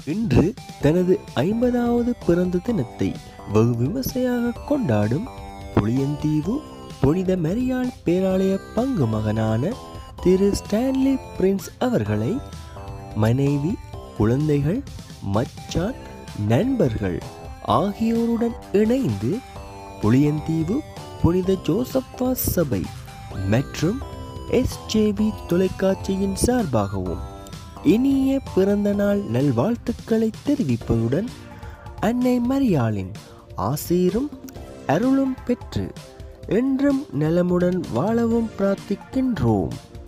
இன்று தனது ஐம்பதாவது பிறந்த தினத்தை வெகு விமர்சையாக கொண்டாடும் புளியந்தீவு புனித மரியாள் பேராலய பங்கு மகனான திரு ஸ்டான்லி பிரின்ஸ் அவர்களை மனைவி குழந்தைகள் மச்சான் நண்பர்கள் ஆகியோருடன் இணைந்து புளியந்தீவு புனித ஜோசப்பா சபை மற்றும் எஸ்ஜேபி தொலைக்காட்சியின் சார்பாகவும் இனிய பிறந்த நாள் நல்வாழ்த்துக்களை தெரிவிப்பதுடன் அன்னை மரியாளின் ஆசீரும் அருளும் பெற்று என்றும் நலமுடன் வாழவும் பிரார்த்திக்கின்றோம்